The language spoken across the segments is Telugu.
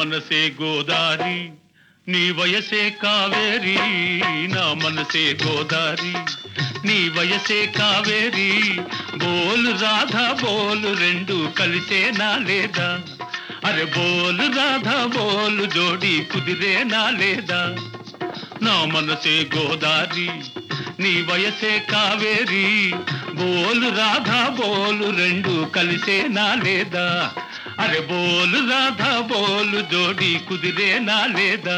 మనసే గోదారి నీ వయసే కావేరి నా మనసే గోదారి నీ వయసే కావేరి బోలు రాధా బోలు రెండు కలిసేనా లేదా అరే బోలు రాధా బోలు జోడి కుదిరేనా లేదా నా మనసే గోదారి నీ వయసే కావేరి బోలు రాధా బోలు రెండు కలిసేనా లేదా అరే బోలు రాధా బోలు జోడి కుదిరేనా లేదా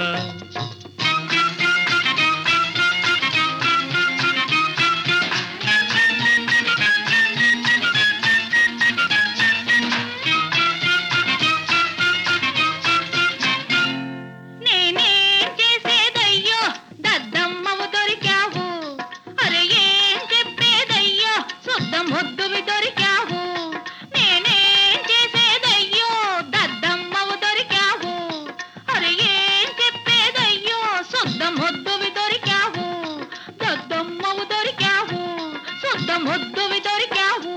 నేనేం చేసేదయ్యో దద్దమ్మవు దొరికావు అరే ఏం చెప్పేదయ్యో శుద్ధ ముద్దువి దొరికావు నేనేం చేసేదయ్యో దద్దమ్మవు దొరికావు అరే ఏం చెప్పేదయ్యో శుద్ధ ముద్దువి దొరికావు దద్దమ్మవు దొరికావు శుద్ధ ముద్దువి దొరికావు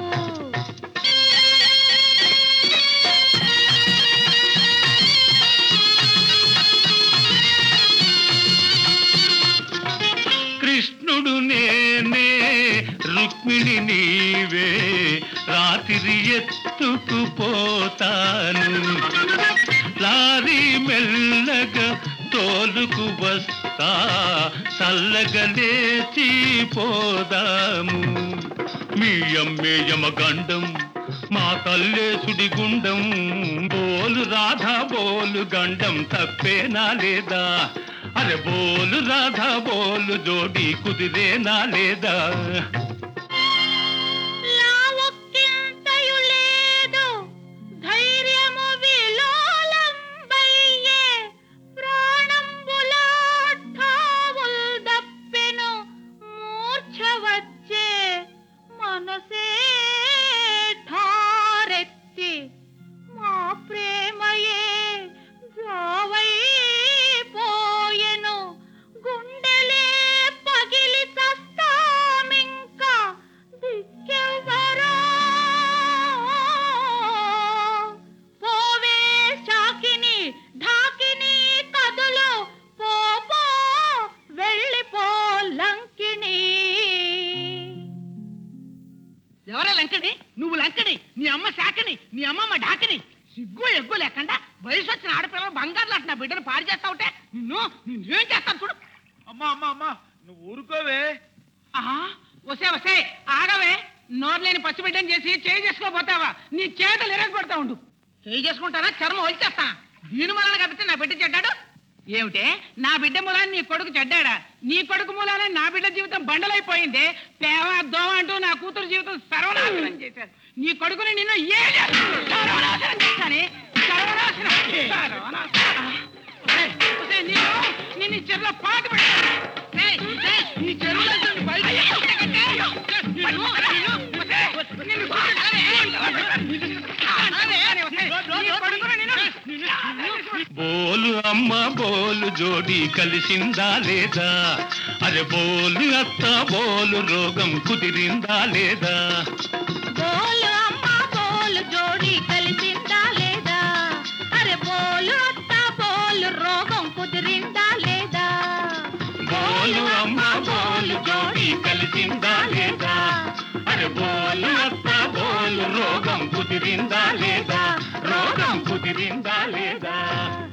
కృష్ణుడు నేనే రుక్మిణి నీవే రాత్రి ఎత్తుకుపోతాను లారీ మెల్లగా తోలుకు వస్తా చల్లగా లేచి పోదాము మీ అమ్మే యమగండం మా తల్లే సుడిగుండం బోలు రాధా బోలు గండం తప్పేనా లేదా అరే బోలు రాధా బోలు జోడి కుదిరేనా లేదా లావొక్కింతయు లేదు ధైర్యము విలోలంబయ్యే ప్రాణంబులాఠావుల్ దప్పెను మూర్ఛ వచ్చే మనసే ఠారెత్తి మా ప్రేమయే జావైపోయెను గుండెలే పగిలి చస్తామింకా దిక్కెవ్వరో పోవే శాకిని ఢాకిని కదులు పో పో వెళ్ళిపో లంకిని ఎవరా లంకడి నువ్వు లంకడి నీ అమ్మ శాఖని నీ అమ్మమ్మ ఢాకని సిగ్గు ఎగ్గు లేకుండా వయసు వచ్చిన ఆడపిల్లలు బంగారు లాంటి నా బిడ్డను పాడు చేస్తావుటే నిన్ను నిన్నేం చేస్తాను చూడు అమ్మా అమ్మా అమ్మా నువ్వు ఊరుకోవే ఆహా వసే వసే ఆగవే నోరు లేని పచ్చి బిడ్డని చేసి చేయి చేసుకోపోతావా నీ చేతులు ఎరగొడతా ఉండు చేయి చేసుకుంటానా చర్మం వచ్చేస్తా దీని వలన కాబట్టి నా బిడ్డ చెడ్డాడు ఏమిటే నా బిడ్డ మూలాన్ని నీ కొడుకు చెడ్డాడా నీ కొడుకు మూలానే నా బిడ్డ జీవితం బండలైపోయింది పేవ దోమ అంటూ నా కూతురు జీవితం సర్వనాశనం చేశారు నీ కొడుకుని నిన్ను ఏ సర్వనాశనం చేశానే సర్వనాశనం సర్వనాశనం. ఒసేయ్, ఒసేయ్, నిన్ను నిన్ను ఈ చెరువులో పాతి పెడతాను. ఏయ్, ఏయ్, ఈ చెరువులో నుంచి బయట ఎక్కడికంటే? నిన్ను, నిన్ను, ఒసేయ్, నిన్ను చూడగానే, అరే, ఒసేయ్, నీ కొడుకుని నిన్ను- నిన్ను- బోలు అమ్మ బోలు జోడి కలిసిందా లేదా అరే బోలు అత్త బోలు రోగం కుదిరిందా లేదా బోలు అమ్మ బోలు జోడి కలిసిందా లేదా అరే బోలు అత్త బోలు రోగం కుదిరిందా లేదా బోలు అమ్మ బోలు జోడి కలిసిందా లేదా అరే బోలు అత్త బోలు రోగం కుదిరిందా లేదా రోగం కుదిరిందా లేదా